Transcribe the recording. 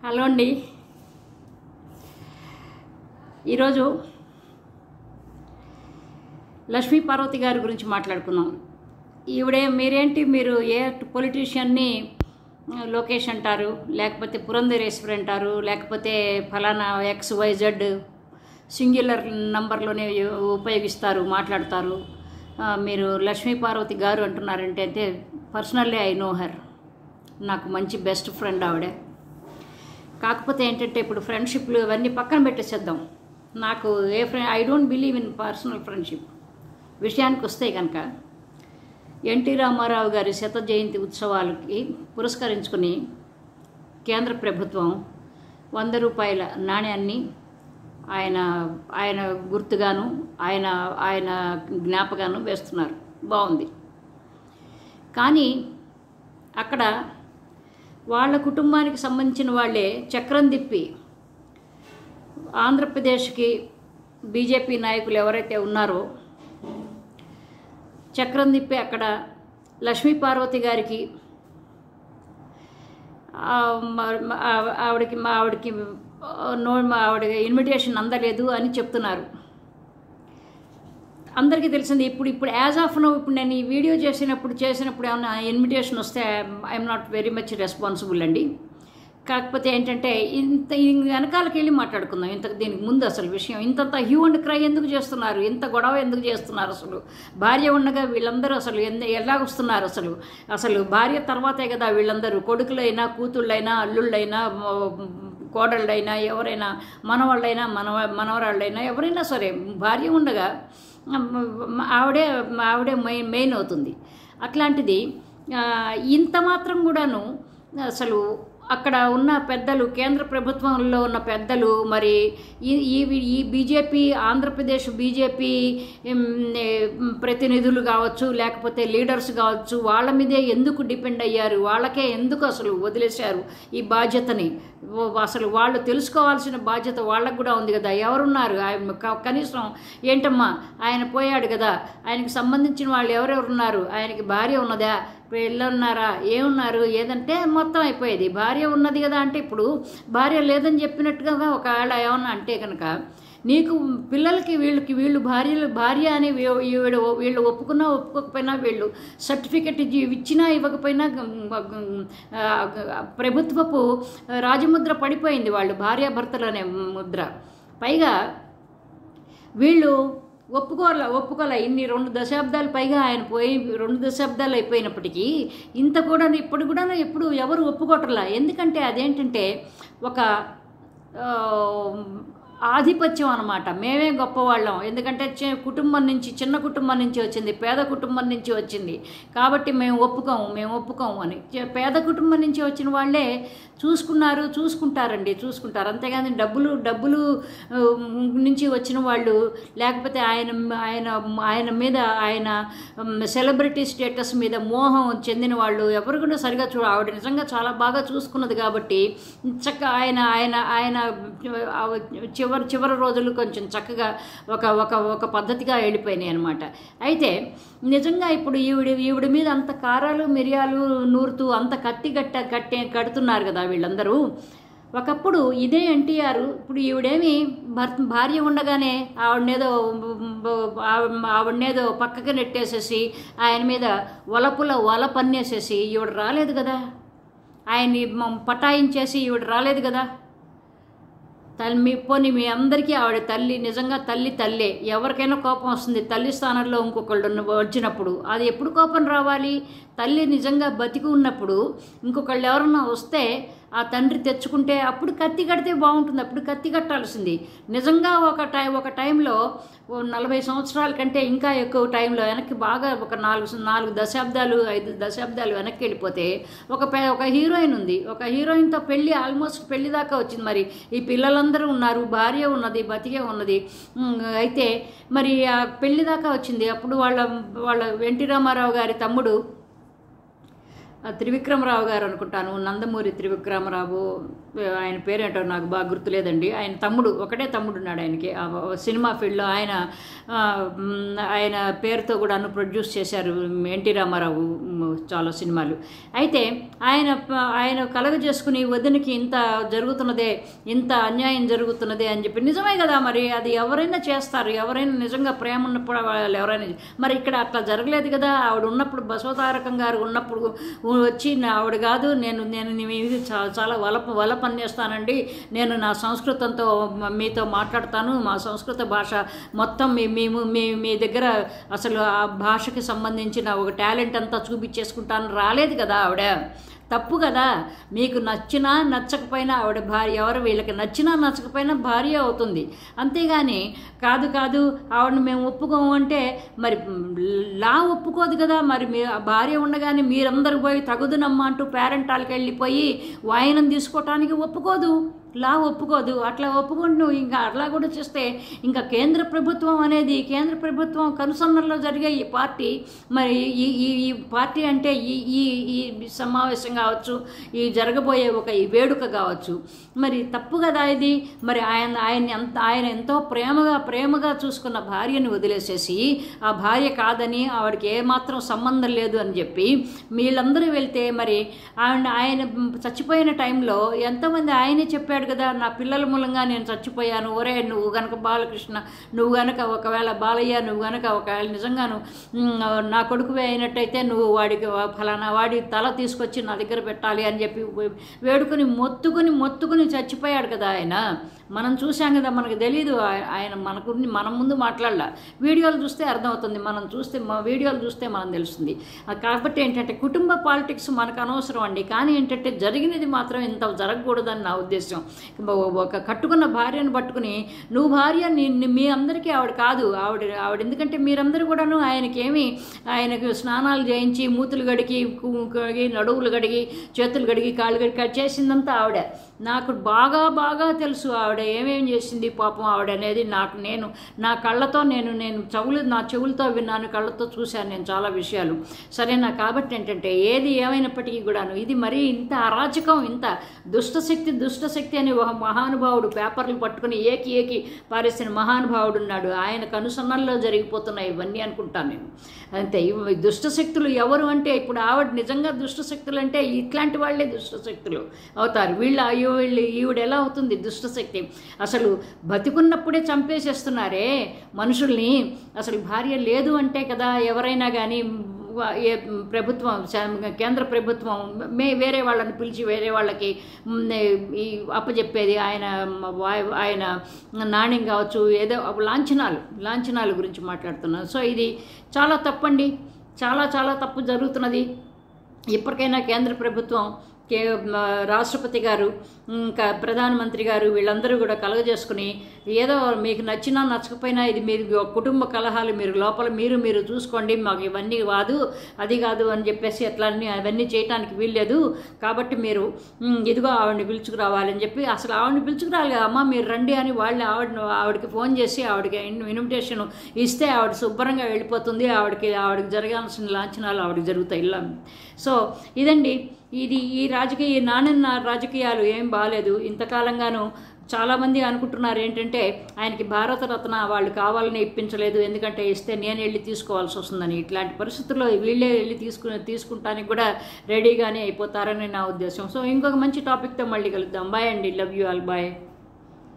hello అండి ఈరోజు లక్ష్మీ పార్వతి గారి గురించి మాట్లాడుకుందాం ఈవిడే మీరేంటి మీరు ఏ పొలిటీషియన్ని లోకేష్ అంటారు లేకపోతే పురంధరేశ్వరి అంటారు లేకపోతే ఫలానా ఎక్స్ వైజెడ్ సింగ్యులర్ నంబర్లోనే ఉపయోగిస్తారు మాట్లాడతారు ఆ, మీరు లక్ష్మీ పార్వతి గారు అంటున్నారంటే అంటే పర్సనల్లీ ఐ నో హర్ నాకు మంచి బెస్ట్ ఫ్రెండ్ ఆవిడే కాకపోతే ఏంటంటే ఇప్పుడు ఫ్రెండ్షిప్లు ఇవన్నీ పక్కన పెట్టేసేద్దాం నాకు ఏ friend I don't believe in personal friendship విషయానికి వస్తే కనుక ఎన్టీ రామారావు గారి శత జయంతి ఉత్సవాలకి పురస్కరించుకుని కేంద్ర ప్రభుత్వం వంద రూపాయల నాణ్యాన్ని ఆయన ఆయన గుర్తుగాను ఆయన ఆయన జ్ఞాపకాను వేస్తున్నారు బాగుంది కానీ అక్కడ వాళ్ళ కుటుంబానికి సంబంధించిన వాళ్ళే చక్రం తిప్పి ఆంధ్రప్రదేశ్కి బీజేపీ నాయకులు ఎవరైతే ఉన్నారో చక్రం తిప్పి అక్కడ లక్ష్మీ పార్వతి గారికి ఆ, మ- మ- ఆ- ఆవిడకి మా ఆవిడకి ఆ, నో మా ఆవిడ ఇన్విటేషన్ అందలేదు అని చెప్తున్నారు అందరికీ తెలిసింది ఇప్పుడు ఇప్పుడు యాజ్ ఆఫ్ నో ఇప్పుడు నేను ఈ వీడియో చేసినప్పుడు చేసినప్పుడు ఏమైనా ఇన్విటేషన్ వస్తే I'm not very much responsible అండి కాకపోతే ఏంటంటే ఇంత ఈ వెనకాలకి వెళ్ళి మాట్లాడుకుందాం ఇంత దీనికి ముందు అసలు విషయం ఇంతంత హ్యూ అండ్ క్రై ఎందుకు చేస్తున్నారు ఇంత గొడవ ఎందుకు చేస్తున్నారు అసలు భార్య ఉండగా వీళ్ళందరూ అసలు ఎంద ఎలా వస్తున్నారు అసలు అసలు భార్య తర్వాతే కదా వీళ్ళందరూ కొడుకులైనా కూతుళ్ళైనా అల్లుళ్ళైనా మ- కోడళ్ళైనా ఎవరైనా మనవాళ్ళైనా మనవ మనవరాళ్ళైనా ఎవరైనా సరే భార్య ఉండగా మ- ఆవిడే ఆవిడే మెయిన్ మెయిన్ అవుతుంది అట్లాంటిది ఆ, ఇంత మాత్రం కూడాను అసలు అక్కడ ఉన్న పెద్దలు కేంద్ర ప్రభుత్వంలో ఉన్న పెద్దలు మరి ఈ ఈ ఈ బీజేపీ ఆంధ్రప్రదేశ్ బీజేపీ ఉమ్, ఏ, ప్రతినిధులు కావచ్చు లేకపోతే లీడర్స్ కావచ్చు వాళ్ళ మీదే ఎందుకు డిపెండ్ అయ్యారు వాళ్ళకే ఎందుకు అసలు వదిలేశారు ఈ బాధ్యతని ఓ- అసలు వాళ్ళు తెలుసుకోవాల్సిన బాధ్యత వాళ్ళకు కూడా ఉంది కదా ఎవరున్నారు ఆయన క- కనీసం ఏంటమ్మా ఆయన పోయాడు కదా ఆయనకి సంబంధించిన వాళ్ళు ఎవరెవరు ఉన్నారు ఆయనకి భార్య ఉన్నదా పిల్లలు ఉన్నారా ఏమున్నారు ఏదంటే మొత్తం అయిపోయేది భార్య ఉన్నది కదా అంటే ఇప్పుడు భార్య లేదని చెప్పినట్టుగా ఒకవేళ ఏమన్నా అంటే కనుక నీకు పిల్లలకి వీళ్ళకి వీళ్ళు భార్యలు భార్య అని వీ- వీడు వీళ్ళు ఒప్పుకున్నా ఒప్పుకోకపోయినా వీళ్ళు సర్టిఫికెట్ ఇచ్చి- ఇచ్చినా ఇవ్వకపోయినా గం- గం- ఆ, ప్రభుత్వపు రాజముద్ర పడిపోయింది వాళ్ళు భార్యాభర్తలు అనే ముద్ర పైగా వీళ్ళు ఒప్పుకోలే ఒప్పుకోలే ఇన్ని రెండు దశాబ్దాలు పైగా ఆయన పోయి రెండు దశాబ్దాలు అయిపోయినప్పటికీ ఇంత కూడా ఇప్పుడు కూడా ఎప్పుడు ఎవరు ఒప్పుకోవట్లా ఎందుకంటే అదేంటంటే ఒక ఆ, ఆధిపత్యం అనమాట మేమే గొప్పవాళ్ళం ఎందుకంటే చి- కుటుంబం నుంచి చిన్న కుటుంబం నుంచి వచ్చింది పేద కుటుంబం నుంచి వచ్చింది కాబట్టి మేము ఒప్పుకోము మేము ఒప్పుకోము అని చ- పేద కుటుంబం నుంచి వచ్చిన వాళ్ళే చూసుకున్నారు చూసుకుంటారండి చూసుకుంటారు అంతేగాని డబ్బులు డబ్బులు ఆ, నుంచి వచ్చిన వాళ్ళు లేకపోతే ఆయన ఆయన ఆయన మీద ఆయన సెలబ్రిటీ స్టేటస్ మీద మోహం చెందిన వాళ్ళు ఎవరు కూడా సరిగా చూ ఆవిడ నిజంగా చాలా బాగా చూసుకున్నది కాబట్టి చక్క ఆయన ఆయన ఆయన ఆ చివరి చివరి రోజులు కొంచెం చక్కగా ఒక ఒక ఒక పద్ధతిగా వెళ్ళిపోయినాయి అనమాట అయితే నిజంగా ఇప్పుడు ఈవిడ ఈవిడ మీద అంత కారాలు మిరియాలు నూరుతూ అంత కత్తి గట్ట కట్టే కడుతున్నారు కదా వీళ్ళందరూ ఒకప్పుడు ఇదే ఎన్టీఆర్ ఇప్పుడు ఈవిడేమి భర్త భార్య ఉండగానే ఆవిడనేదో ఆవిడ- ఆవిడనేదో పక్కకి నెట్టేసేసి ఆయన మీద వలపుల వల పన్నేసేసి ఈవిడ రాలేదు కదా ఆయన్ని మ- పటాయించేసి ఈవిడ రాలేదు కదా తల్లి మీ పోనీ మీ అందరికీ ఆవిడ తల్లి నిజంగా తల్లి తల్లే ఎవరికైనా కోపం వస్తుంది తల్లి స్థానంలో ఇంకొకళ్ళు ఉన్న- వచ్చినప్పుడు అది ఎప్పుడు కోపం రావాలి తల్లి నిజంగా బతికి ఉన్నప్పుడు ఇంకొకళ్ళు ఎవరన్నా వస్తే ఆ తండ్రి తెచ్చుకుంటే అప్పుడు కత్తి కడితే బాగుంటుంది అప్పుడు కత్తి కట్టాల్సింది నిజంగా ఒక టై ఒక టైంలో ఓ నలభై సంవత్సరాల కంటే ఇంకా ఎక్కువ టైంలో వెనక్కి బాగా ఒక నాలుగు నాలుగు దశాబ్దాలు ఐదు దశాబ్దాలు వెనక్కి వెళ్ళిపోతే ఒక పె- ఒక హీరోయిన్ ఉంది ఒక హీరోయిన్తో పెళ్ళి ఆల్మోస్ట్ పెళ్లి దాకా వచ్చింది మరి ఈ పిల్లలందరూ ఉన్నారు భార్య ఉన్నది బతికే ఉన్నది ఉమ్, అయితే మరి ఆ పెళ్లి దాకా వచ్చింది అప్పుడు వాళ్ళ వాళ్ళ ఎన్టీ రామారావు గారి తమ్ముడు ఆ త్రివిక్రమరావు గారు అనుకుంటాను నందమూరి త్రివిక్రమరావు ఆయన పేరేంటో నాకు బాగా గుర్తులేదండి ఆయన తమ్ముడు ఒకటే తమ్ముడు ఉన్నాడు ఆయనకి ఆ సినిమా ఫీల్డ్లో ఆయన ఆ, మ్, ఆయన పేరుతో కూడా ప్రొడ్యూస్ చేశారు ఎన్టీ రామారావు మ్, చాలా సినిమాలు అయితే ఆయన ప- ఆయన కలగ చేసుకుని వదినకి ఇంత జరుగుతున్నదే ఇంత అన్యాయం జరుగుతున్నదే అని చెప్పి నిజమే కదా మరి అది ఎవరైనా చేస్తారు ఎవరైనా నిజంగా ప్రేమ ఉన్నప్పుడు వాళ్ళు ఎవరైనా మరి ఇక్కడ అట్లా జరగలేదు కదా ఆవిడ ఉన్నప్పుడు బసవతారకం గారు ఉన్నప్పుడు వచ్చి నా- ఆవిడ కాదు నేను నేను నీ మీద చా- చాలా వలప వల పనిచేస్తానండి నేను నా సంస్కృతంతో మ- మీతో మాట్లాడతాను మా సంస్కృత భాష మొత్తం మీ మేము మీ మీ దగ్గర అసలు ఆ భాషకి సంబంధించిన ఒక టాలెంట్ అంతా చూపించేసుకుంటాను రాలేదు కదా ఆవిడ తప్పు కదా మీకు నచ్చినా నచ్చకపోయినా ఆవిడ భార్య ఎవరు వీళ్ళకి నచ్చినా నచ్చకపోయినా భార్య అవుతుంది అంతేగాని కాదు కాదు ఆవిడని మేము ఒప్పుకోము అంటే మరి లా ఒప్పుకోదు కదా మరి మీ ఆ భార్య ఉండగానే మీరందరూ పోయి తగుదునమ్మా అంటూ పేరెంటాలకు వెళ్ళిపోయి వాయనం తీసుకోవటానికి ఒప్పుకోదు లా ఒప్పుకోదు అట్లా ఒప్పుకుంటూ ఇంకా అట్లా కూడా చేస్తే ఇంకా కేంద్ర ప్రభుత్వం అనేది కేంద్ర ప్రభుత్వం కనుసన్నల్లో జరిగే ఈ పార్టీ మరి ఈ ఈ ఈ పార్టీ అంటే ఈ ఈ ఈ సమావేశం కావచ్చు ఈ జరగబోయే ఒక ఈ వేడుక కావచ్చు మరి తప్పు కదా ఇది మరి ఆయన ఆయన ఎంత ఆయన ఎంతో ప్రేమగా ప్రేమగా చూసుకున్న భార్యని వదిలేసేసి ఆ భార్య కాదని ఆవిడకి ఏమాత్రం సంబంధం లేదు అని చెప్పి వీళ్ళందరూ వెళ్తే మరి ఆయన ఆయన చచ్చిపోయిన టైంలో ఎంతోమంది ఆయనే చెప్పాడు కదా నా పిల్లల మూలంగా నేను చచ్చిపోయాను ఒరే నువ్వు గనక బాలకృష్ణ నువ్వు గనక ఒకవేళ బాలయ్య నువ్వు గనక ఒకవేళ నిజంగాను మ్, నా కొడుకువే అయినట్టయితే నువ్వు వాడికి ఫలానా వాడి తల తీసుకొచ్చి నా దగ్గర పెట్టాలి అని చెప్పి వేడుకొని మొత్తుకుని మొత్తుకుని చచ్చిపోయాడు కదా ఆయన మనం చూసాం కదా మనకు తెలియదు ఆయ- ఆయన మనకు మన ముందు మాట్లాడాల వీడియోలు చూస్తే అర్థమవుతుంది మనం చూస్తే మా వీడియోలు చూస్తే మనం తెలుస్తుంది ఆ కాబట్టి ఏంటంటే కుటుంబ పాలిటిక్స్ మనకు అనవసరం అండి కానీ ఏంటంటే జరిగినది మాత్రం ఇంత జరగకూడదని నా ఉద్దేశం ఒక- ఒక కట్టుకున్న భార్యను పట్టుకుని నువ్వు భార్య నీ నీ- మీ అందరికీ ఆవిడ కాదు ఆవిడ ఆవిడ ఎందుకంటే మీరందరూ కూడాను ఆయనకి ఏమి ఆయనకు స్నానాలు చేయించి మూతులు గడిగి కు- కడిగి నడువులు గడిగి చేతులు గడిగి కాళ్ళు గడిగి కట్ చేసిందంతా ఆవిడ నాకు బాగా బాగా తెలుసు ఆవిడ ఏమేం చేసింది పాపం ఆవిడ అనేది నాకు నేను నా కళ్ళతో నేను నేను చెవులు నా చెవులతో విన్నాను కళ్ళతో చూశాను నేను చాలా విషయాలు సరేనా కాబట్టి ఏంటంటే ఏది ఏమైనప్పటికీ కూడాను ఇది మరీ ఇంత అరాచకం ఇంత దుష్టశక్తి దుష్టశక్తి అని ఒక మహానుభావుడు పేపర్లు పట్టుకుని ఏకి ఏకి పారేసిన మహానుభావుడు ఉన్నాడు ఆయన కనుసన్నల్లో జరిగిపోతున్నాయి ఇవన్నీ అనుకుంటాను నేను అంతే ఇవి దుష్టశక్తులు ఎవరు అంటే ఇప్పుడు ఆవిడ నిజంగా దుష్టశక్తులు అంటే ఇట్లాంటి వాళ్ళే దుష్టశక్తులు అవుతారు వీళ్ళ అయ్యో వీళ్ళు ఈవిడ ఎలా అవుతుంది దుష్టశక్తి అసలు బతికున్నప్పుడే చంపేసేస్తున్నారే మనుషుల్ని అసలు భార్య లేదు అంటే కదా ఎవరైనా కానీ వా- ఏ ప్రభుత్వం శా- కేంద్ర ప్రభుత్వం మే వేరే వాళ్ళని పిలిచి వేరే వాళ్ళకి మ్, ఈ అప్పచెప్పేది ఆయన వా- ఆయన నాణ్యం కావచ్చు ఏదో లాంఛనాలు లాంఛనాల గురించి మాట్లాడుతున్నాను సో ఇది చాలా తప్పండి చాలా చాలా తప్పు జరుగుతున్నది ఇప్పటికైనా కేంద్ర ప్రభుత్వం కే మ, రాష్ట్రపతి గారు ఇంకా ప్రధానమంత్రి గారు వీళ్ళందరూ కూడా కలగజేసుకుని ఏదో మీకు నచ్చినా నచ్చకపోయినా ఇది మీరు ఒక కుటుంబ కలహాలు మీరు లోపల మీరు మీరు చూసుకోండి మాకు ఇవన్నీ కాదు అది కాదు అని చెప్పేసి అట్లా అన్ని అవన్నీ చేయటానికి వీల్లేదు కాబట్టి మీరు "ఉమ్, ఇదిగో ఆవిడని పిలుచుకురావాలని చెప్పి అసలు ఆవిడని పిలుచుకురాలి కదా, అమ్మ మీరు రండి అని వాళ్ళు ఆవిడ ఆవిడకి ఫోన్ చేసి ఆవిడకి ఇన్- ఇన్విటేషన్ ఇస్తే ఆవిడ శుభ్రంగా వెళ్ళిపోతుంది ఆవిడకి ఆవిడకి జరగాల్సిన లాంఛనాలు ఆవిడకి జరుగుతాయి ఇలా సో ఇదండి ఇది ఈ రాజకీయ నాణ్య రాజకీయాలు ఏం బాగాలేదు ఇంతకాలంగాను చాలామంది అనుకుంటున్నారు ఏంటంటే ఆయనకి భారతరత్న వాళ్ళు కావాలని ఇప్పించలేదు ఎందుకంటే ఇస్తే నేను వెళ్ళి తీసుకోవాల్సి వస్తుందని ఇట్లాంటి పరిస్థితుల్లో వీళ్ళే వెళ్ళి తీసుకుని తీసుకుంటానికి కూడా రెడీగానే అయిపోతారని నా ఉద్దేశం సో ఇంకొక మంచి టాపిక్తో మళ్ళీ కలుద్దాం బాయ్ అండి లవ్ యూ ఆల్ బాయ్